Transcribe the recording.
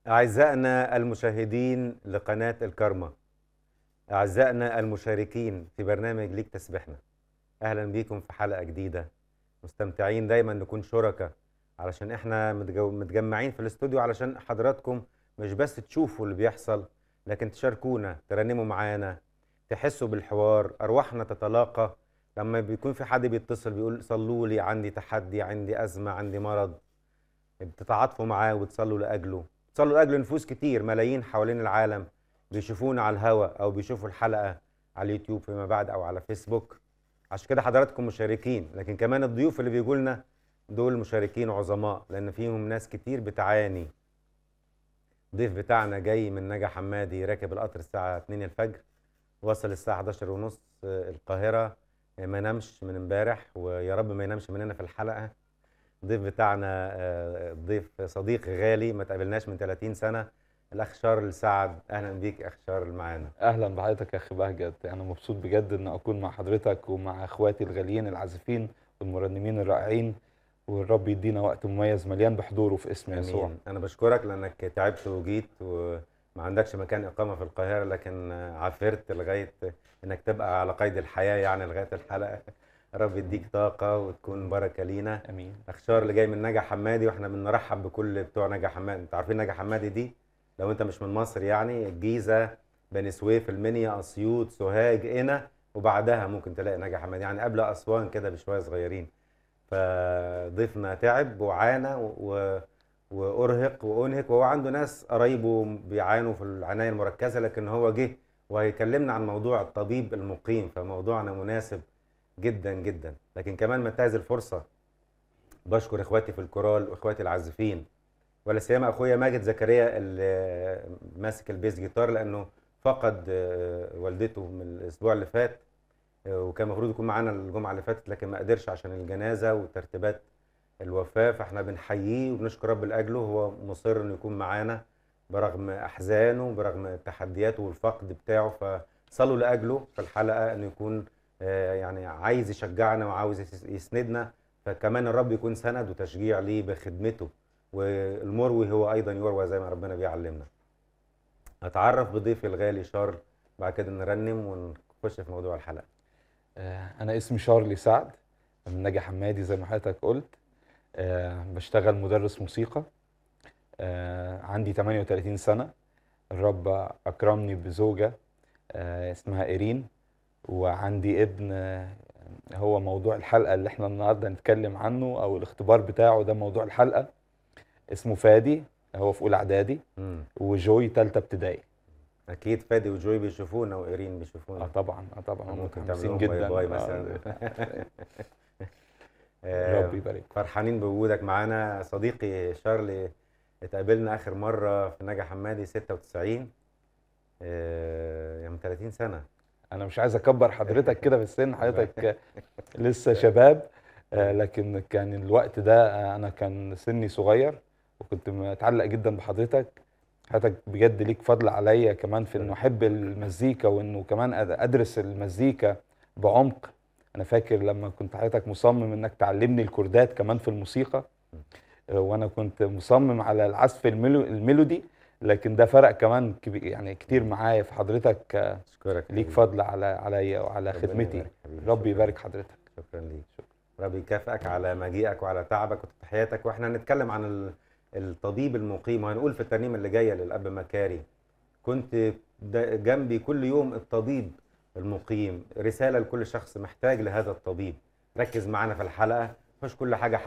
أعزائنا المشاهدين لقناة الكرمة أعزائنا المشاركين في برنامج ليك تسبحنا أهلا بيكم في حلقة جديدة مستمتعين دايما نكون شركاء علشان احنا متجو- متجمعين في الاستوديو علشان حضراتكم مش بس تشوفوا اللي بيحصل لكن تشاركونا ترنموا معانا تحسوا بالحوار أرواحنا تتلاقى لما بيكون في حد بيتصل بيقول صلوا لي عندي تحدي عندي أزمة عندي مرض بتتعاطفوا معاه وتصلوا لاجله تصلوا لاجل نفوس كتير ملايين حوالين العالم بيشوفونا على الهوا او بيشوفوا الحلقه على اليوتيوب فيما بعد او على فيسبوك عشان كده حضراتكم مشاركين لكن كمان الضيوف اللي بيجوا لنا دول مشاركين عظماء لان فيهم ناس كتير بتعاني ضيف بتاعنا جاي من نجا حمادي راكب القطر الساعه 2 الفجر وصل الساعه 11 ونص القاهره ما نامش من امبارح ويا رب ما ينامش مننا في الحلقه الضيف بتاعنا آه، ضيف صديق غالي ما تقابلناش من 30 سنه الاخ شارل سعد اهلا بيك اخ شارل معانا اهلا بحضرتك يا اخي بهجت انا مبسوط بجد ان اكون مع حضرتك ومع اخواتي الغاليين العازفين والمرنمين الرائعين والرب يدينا وقت مميز مليان بحضوره في اسم يسوع امين انا بشكرك لانك تعبت وجيت وما عندكش مكان اقامه في القاهره لكن آه، عافرت لغايه انك تبقى على قيد الحياه يعني لغايه الحلقه رب يديك طاقه وتكون بركه لينا امين اخشار اللي جاي من نجا حمادي واحنا بنرحب بكل بتوع نجا حمادي انتوا عارفين نجا حمادي دي لو انت مش من مصر يعني الجيزه بني سويف المنيا اسيوط سوهاج قنا وبعدها ممكن تلاقي نجا حمادي يعني قبل اسوان كده بشويه صغيرين فضيفنا تعب وعانى و... وارهق وانهك وهو عنده ناس قرايبه بيعانوا في العنايه المركزه لكن هو جه وهيكلمنا عن موضوع الطبيب المقيم فموضوعنا مناسب جدا جدا لكن كمان منتهز الفرصه بشكر اخواتي في الكورال واخواتي العازفين ولا سيما اخويا ماجد زكريا اللي ماسك البيس جيتار لانه فقد آه، والدته من الاسبوع اللي فات آه، وكان المفروض يكون معانا الجمعه اللي فاتت لكن ما قدرش عشان الجنازه وترتيبات الوفاه فاحنا بنحييه وبنشكر رب لاجله هو مصر انه يكون معانا برغم احزانه برغم تحدياته والفقد بتاعه فصلوا لاجله في الحلقه انه يكون آه، يعني عايز يشجعنا وعاوز يس- يسندنا فكمان الرب يكون سند وتشجيع ليه بخدمته والمروي هو ايضا يروى زي ما ربنا بيعلمنا اتعرف بضيفي الغالي شارل بعد كده نرنم ونخش في موضوع الحلقه آه، انا اسمي شارلي سعد من نجا حمادي زي ما حضرتك قلت آه، بشتغل مدرس موسيقى آه، عندي 38 سنة الرب أكرمني بزوجة آه، اسمها إيرين وعندي ابن آه، هو موضوع الحلقة اللي احنا النهاردة هنتكلم عنه أو الاختبار بتاعه ده موضوع الحلقة اسمه فادي هو في أولى إعدادي مم. وجوي تالتة ابتدائي اكيد فادي وجوي بيشوفونا وايرين اه بيشوفونا طبعا اه طبعا هم ممكن متحمسين تعمل لهم جدا باي باي آه، مثلا ربي آه، يبارك فرحانين بوجودك معانا صديقي شارلي اتقابلنا اخر مره في نجا حمادي 96 آه، يعني من 30 سنه انا مش عايز اكبر حضرتك كده في السن حضرتك لسه شباب آه، لكن كان الوقت ده آه، انا كان سني صغير وكنت متعلق جدا بحضرتك حضرتك بجد ليك فضل عليا كمان في انه احب المزيكا وانه كمان أد- ادرس المزيكا بعمق انا فاكر لما كنت حضرتك مصمم انك تعلمني الكوردات كمان في الموسيقى آه، وانا كنت مصمم على العزف الميلو الميلودي لكن ده فرق كمان كبير يعني كتير معايا في حضرتك آه، اشكرك ليك حبيبي. فضل على عليا وعلى ربنا خدمتي يبارك حبيبي. ربي شكراً. يبارك حضرتك شكرا ليك رب يكافئك على مجيئك وعلى تعبك وتضحياتك واحنا هنتكلم عن ال- الطبيب المقيم وهنقول في الترنيمه اللي جايه للاب مكاري كنت دا- جنبي كل يوم الطبيب المقيم رساله لكل شخص محتاج لهذا الطبيب ركز معانا في الحلقه مش كل حاجه